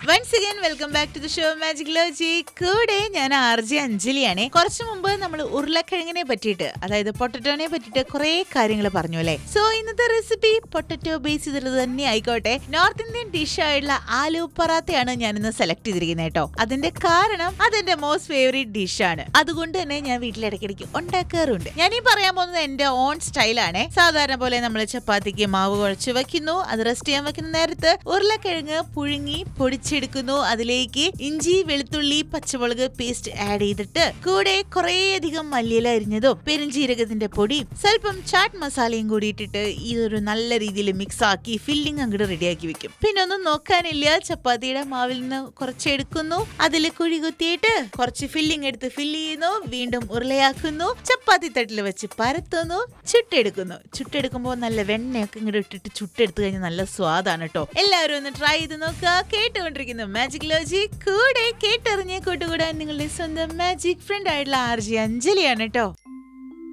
once again welcome back to the show magic ലോജി കൂടെ ഞാൻ ആർ ജെ അഞ്ജലിയാണ് കുറച്ചു മുമ്പ് നമ്മൾ ഉരുളക്കിഴങ്ങിനെ പറ്റിയിട്ട് അതായത് പൊട്ടറ്റോനെ പറ്റിയിട്ട് കുറെ കാര്യങ്ങൾ പറഞ്ഞു അല്ലേ സോ ഇന്നത്തെ റെസിപ്പി പൊട്ടറ്റോ ബേസ് ചെയ്തിട്ടുള്ളത് തന്നെ ആയിക്കോട്ടെ നോർത്ത് ഇന്ത്യൻ ഡിഷ് ആയിട്ടുള്ള ആലു പറാത്തയാണ് ഞാൻ ഇന്ന് സെലക്ട് ചെയ്തിരിക്കുന്നത് കേട്ടോ അതിന്റെ കാരണം അതെന്റെ മോസ്റ്റ് ഫേവറേറ്റ് ഡിഷാണ് അതുകൊണ്ട് തന്നെ ഞാൻ വീട്ടിൽ ഇടയ്ക്കിടയ്ക്ക് ഉണ്ടാക്കാറുണ്ട് ഞാൻ ഈ പറയാൻ പോകുന്നത് എന്റെ ഓൺ സ്റ്റൈലാണ് സാധാരണ പോലെ നമ്മൾ ചപ്പാത്തിക്ക് മാവ് കുഴച്ച് വെക്കുന്നു അത് റെസ്റ്റ് ചെയ്യാൻ വെക്കുന്ന നേരത്ത് ഉരുളക്കിഴങ്ങ് പുഴുങ്ങി പൊടിച്ചെടുക്കുന്നു അതിലേക്ക് ഇഞ്ചി വെളുത്തുള്ളി പച്ചമുളക് പേസ്റ്റ് ആഡ് ചെയ്തിട്ട് കൂടെ കുറേയധികം മല്ലിയില അരിഞ്ഞതും പെരുംജീരകത്തിന്റെ പൊടിയും സ്വല്പം ചാറ്റ് മസാലയും കൂടി ഇട്ടിട്ട് ഇതൊരു നല്ല രീതിയിൽ മിക്സ് ആക്കി ഫില്ലിംഗ് അങ്ങോട്ട് റെഡിയാക്കി വെക്കും പിന്നെ ഒന്നും നോക്കാനില്ല ചപ്പാത്തിയുടെ മാവിൽ നിന്ന് കുറച്ച് എടുക്കുന്നു അതിൽ കുഴി കുത്തിയിട്ട് കുറച്ച് ഫില്ലിംഗ് എടുത്ത് ഫില്ല് ചെയ്യുന്നു വീണ്ടും ഉരുളയാക്കുന്നു ചപ്പാത്തി തട്ടിൽ വെച്ച് പരത്തുന്നു ചുട്ടെടുക്കുന്നു ചുട്ടെടുക്കുമ്പോൾ നല്ല വെണ്ണയൊക്കെ ഇങ്ങോട്ട് ഇട്ടിട്ട് ചുട്ടെടുത്ത് കഴിഞ്ഞാൽ നല്ല സ്വാദാണ് കേട്ടോ എല്ലാവരും ഒന്ന് ട്രൈ ചെയ്ത് നോക്കുക കേട്ടുകൊണ്ടിരിക്കുന്നു മാജിക് ലോജി കൂടെ കേട്ടറിഞ്ഞ് കൂട്ടുകൂടാൻ നിങ്ങളുടെ സ്വന്തം മാജിക് ഫ്രണ്ട് ആയിട്ടുള്ള ആർ ജി അഞ്ജലിയാണ് കേട്ടോ